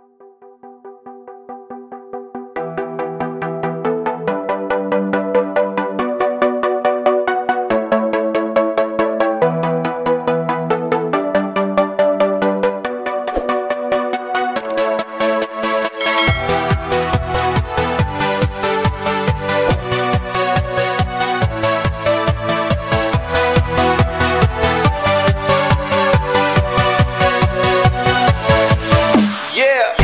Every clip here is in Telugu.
Yeah.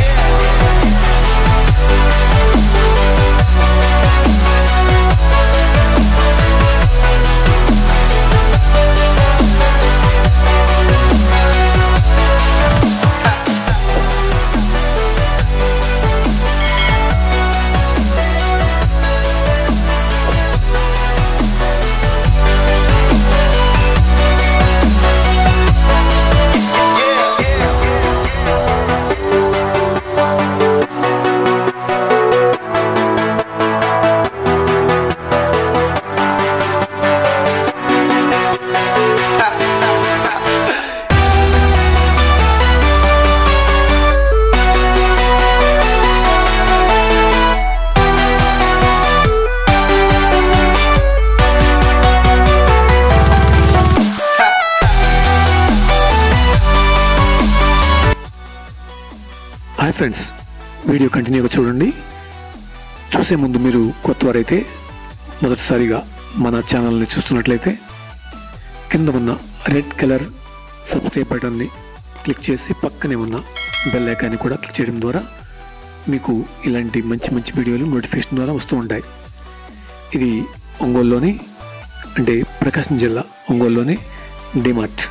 హాయ్ ఫ్రెండ్స్ వీడియో కంటిన్యూగా చూడండి చూసే ముందు మీరు కొత్త వారైతే మొదటిసారిగా మన ఛానల్ని చూస్తున్నట్లయితే కింద ఉన్న రెడ్ కలర్ సబ్స్క్రైబ్ బటన్ని క్లిక్ చేసి పక్కనే ఉన్న బెల్ ఐకాన్ని కూడా క్లిక్ చేయడం ద్వారా మీకు ఇలాంటి మంచి మంచి వీడియోలు నోటిఫికేషన్ ద్వారా వస్తూ ఉంటాయి ఇది ఒంగోలులోని అంటే ప్రకాశం జిల్లా ఒంగోలులోని డిమార్ట్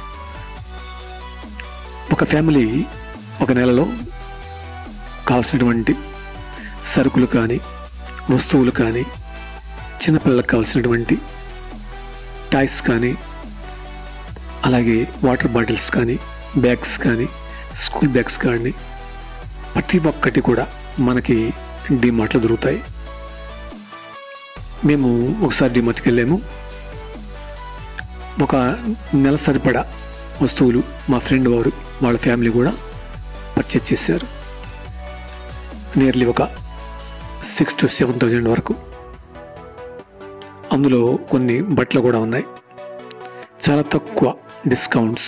ఒక ఫ్యామిలీ ఒక నెలలో కావాల్సినటువంటి సరుకులు కానీ వస్తువులు కానీ చిన్నపిల్లలకు కావాల్సినటువంటి టాయ్స్ కానీ అలాగే వాటర్ బాటిల్స్ కానీ బ్యాగ్స్ కానీ స్కూల్ బ్యాగ్స్ కానీ ప్రతి ఒక్కటి కూడా మనకి డిమార్ట్లో దొరుకుతాయి మేము ఒకసారి డిమార్ట్కి వెళ్ళాము ఒక నెల సరిపడా వస్తువులు మా ఫ్రెండ్ వారు వాళ్ళ ఫ్యామిలీ కూడా పర్చేజ్ చేశారు నియర్లీ ఒక సిక్స్ టు సెవెన్ థౌజండ్ వరకు అందులో కొన్ని బట్టలు కూడా ఉన్నాయి చాలా తక్కువ డిస్కౌంట్స్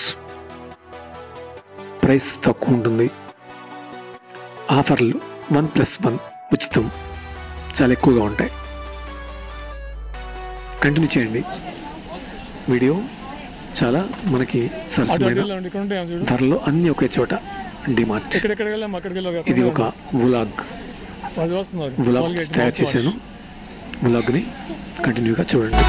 ప్రైస్ తక్కువ ఉంటుంది ఆఫర్లు వన్ ప్లస్ వన్ ఉచితం చాలా ఎక్కువగా ఉంటాయి కంటిన్యూ చేయండి వీడియో చాలా మనకి సరసమైన ధరలో అన్ని ఒకే చోట డిమార్ట్ ఎక్కడెక్కడ వెళ్ళాం అక్కడికి వెళ్ళాం ఇది ఒక వ్లాగ్ అది వస్తున్నారు వ్లాగ్ Colgate తయారు mouthwash. చేశాను వ్లాగ్ని కంటిన్యూగా చూడండి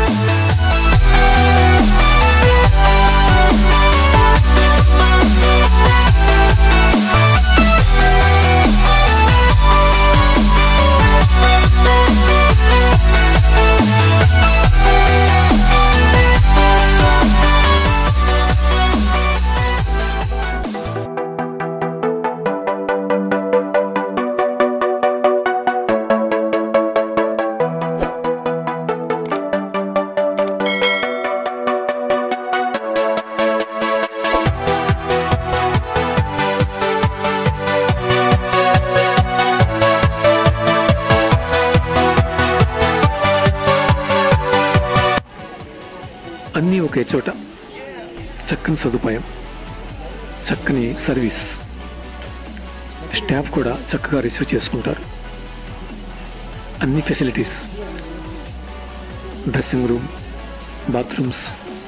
అన్నీ ఒకే చోట చక్కని సదుపాయం చక్కని సర్వీస్ స్టాఫ్ కూడా చక్కగా రిసీవ్ చేసుకుంటారు అన్ని ఫెసిలిటీస్ డ్రెస్సింగ్ రూమ్ బాత్రూమ్స్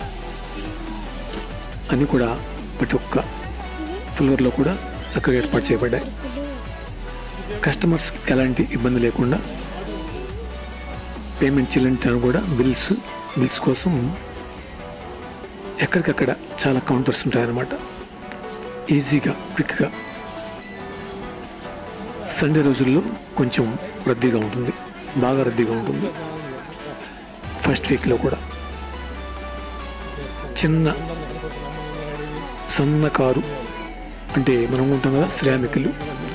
అన్నీ కూడా ప్రతి ఒక్క ఫ్లోర్లో కూడా చక్కగా ఏర్పాటు చేయబడ్డాయి కస్టమర్స్ ఎలాంటి ఇబ్బంది లేకుండా పేమెంట్ చెల్లించడానికి కూడా బిల్స్ బిల్స్ కోసం ఎక్కడికక్కడ చాలా కౌంటర్స్ ఉంటాయన్నమాట ఈజీగా క్విక్గా సండే రోజుల్లో కొంచెం రద్దీగా ఉంటుంది బాగా రద్దీగా ఉంటుంది ఫస్ట్ వీక్లో కూడా చిన్న సన్నకారు అంటే మనం ఉంటాం కదా శ్రామికులు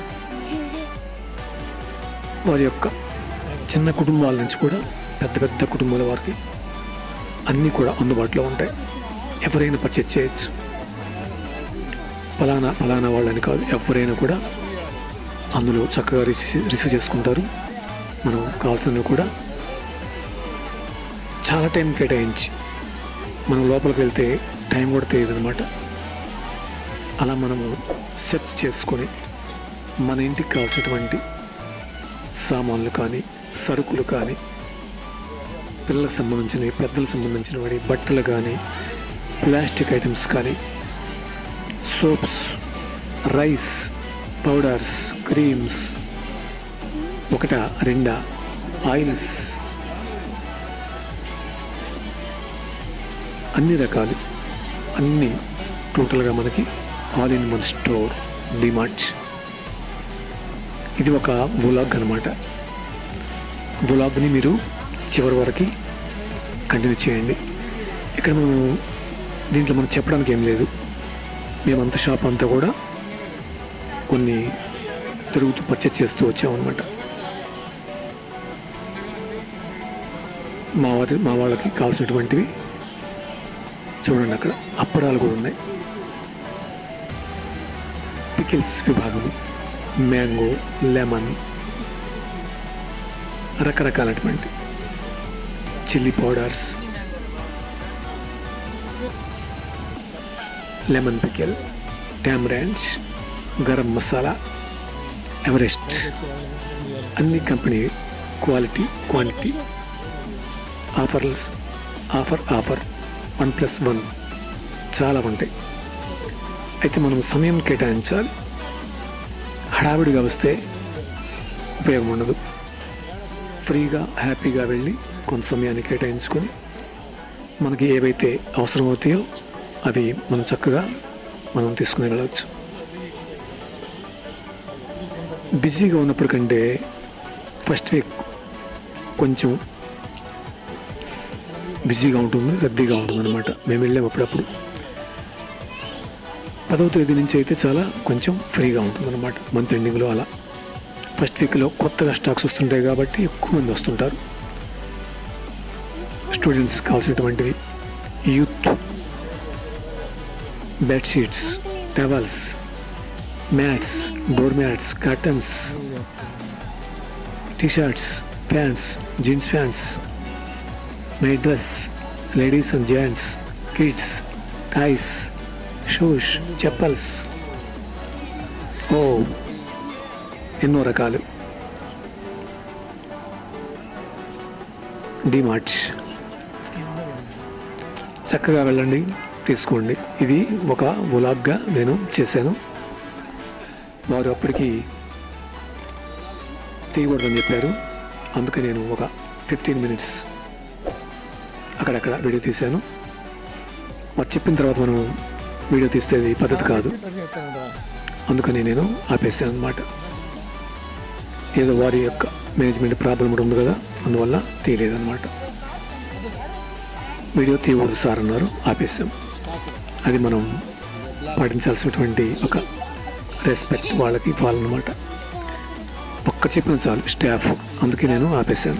వారి యొక్క చిన్న కుటుంబాల నుంచి కూడా పెద్ద పెద్ద కుటుంబాల వారికి అన్నీ కూడా అందుబాటులో ఉంటాయి ఎవరైనా పర్చేజ్ చేయొచ్చు ఫలానా ఫలానా వాళ్ళని కాదు ఎవరైనా కూడా అందులో చక్కగా రిసీవ్ రిసీవ్ చేసుకుంటారు మనం కావాల్సినవి కూడా చాలా టైం కేటాయించి మనం లోపలికి వెళ్తే టైం కూడా తెలియదు అనమాట అలా మనము సెర్చ్ చేసుకొని మన ఇంటికి కావాల్సినటువంటి సామాన్లు కానీ సరుకులు కానీ పిల్లలకు సంబంధించినవి పెద్దలకు సంబంధించినవి బట్టలు కానీ ప్లాస్టిక్ ఐటమ్స్ కానీ సోప్స్ రైస్ పౌడర్స్ క్రీమ్స్ ఒకట రెండా ఆయిల్స్ అన్ని రకాలు అన్నీ టోటల్గా మనకి all in one store DMart ఇది ఒక వ్లాగ్ అనమాట వ్లాగ్ని మీరు చివరి వరకు కంటిన్యూ చేయండి ఇక్కడ మనం దీంట్లో మనం చెప్పడానికి ఏం లేదు మేమంతా షాప్ అంతా కూడా కొన్ని తిరుగుతూ పర్చేస్ చేస్తూ వచ్చామన్నమాట మా వారి మా వాళ్ళకి కావాల్సినటువంటివి చూడండి అక్కడ అప్పడాలు కూడా ఉన్నాయి పికిల్స్ విభాగం మ్యాంగో లెమన్ రకరకాలటువంటి chilli powders lemon pickle tamarinds garam masala Everest అన్ని company quality quantity offer offer offer one plus one చాలా ఉంటాయి అయితే మనం సమయం కేటాయించాలి హడావిడిగా వస్తే ఉపయోగం ఉండదు ఫ్రీగా హ్యాపీగా వెళ్ళి కొంత సమయాన్ని కేటాయించుకొని మనకి ఏవైతే అవసరమవుతాయో అవి మనం చక్కగా మనం తీసుకుని వెళ్ళవచ్చు బిజీగా ఉన్నప్పటికంటే ఫస్ట్ వీక్ కొంచెం బిజీగా ఉంటుంది రద్దీగా ఉంటుంది అనమాట మేము వెళ్ళాము అప్పుడప్పుడు పదవ తేదీ నుంచి అయితే చాలా కొంచెం ఫ్రీగా ఉంటుంది అనమాట మంత్ ఎండింగ్లో అలా ఫస్ట్ వీక్లో కొత్తగా స్టాక్స్ వస్తుంటాయి కాబట్టి ఎక్కువ మంది వస్తుంటారు స్టూడెంట్స్ కావాల్సినటువంటివి youth bedsheets towels mats door mats curtains T-shirts pants jeans pants night dress ladies and gents kids ties shoes chappals ఓ ఎన్నో రకాలు డిమార్ట్ చక్కగా వెళ్ళండి తీసుకోండి ఇది ఒక వ్లాగ్గా నేను చేశాను వారు అప్పటికి తీయకూడదని చెప్పారు అందుకే నేను ఒక ఫిఫ్టీన్ మినిట్స్ అక్కడక్కడ వీడియో తీశాను వారు చెప్పిన తర్వాత మనం వీడియో తీస్తే ఇది పద్ధతి కాదు అందుకని నేను ఆపేసాను అనమాట ఏదో వారి యొక్క మేనేజ్మెంట్ ప్రాబ్లం కూడా ఉంది కదా అందువల్ల తీయలేదన్నమాట వీడియో తీయకూడదు సార్ అన్నారు ఆపేసాం అది మనం పాటించాల్సినటువంటి ఒక రెస్పెక్ట్ వాళ్ళకి ఇవ్వాలన్నమాట ఒక్క చెప్పిన చాలు స్టాఫ్ అందుకే నేను ఆపేశాను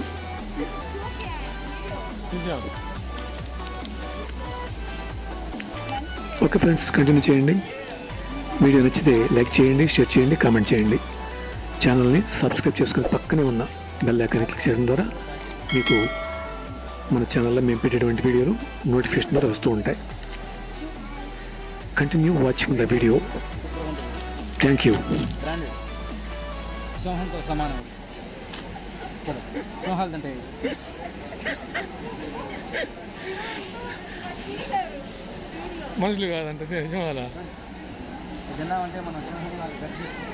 ఓకే ఫ్రెండ్స్ కంటిన్యూ చేయండి వీడియో నచ్చితే లైక్ చేయండి షేర్ చేయండి కామెంట్ చేయండి ఛానల్ని సబ్స్క్రైబ్ చేసుకుని పక్కనే ఉన్న బెల్ ఐకాన్ని క్లిక్ చేయడం ద్వారా మీకు మన ఛానల్లో మేము పెట్టేటువంటి వీడియోలు నోటిఫికేషన్ ద్వారా వస్తూ ఉంటాయి continue watching the video thank you branded సింహంతో సమానం ఇక్కడ సింహాలు అంటే మనుషులు కాదంటే నిజమాలా జెండా అంటే మన సింహం లాగా గట్టి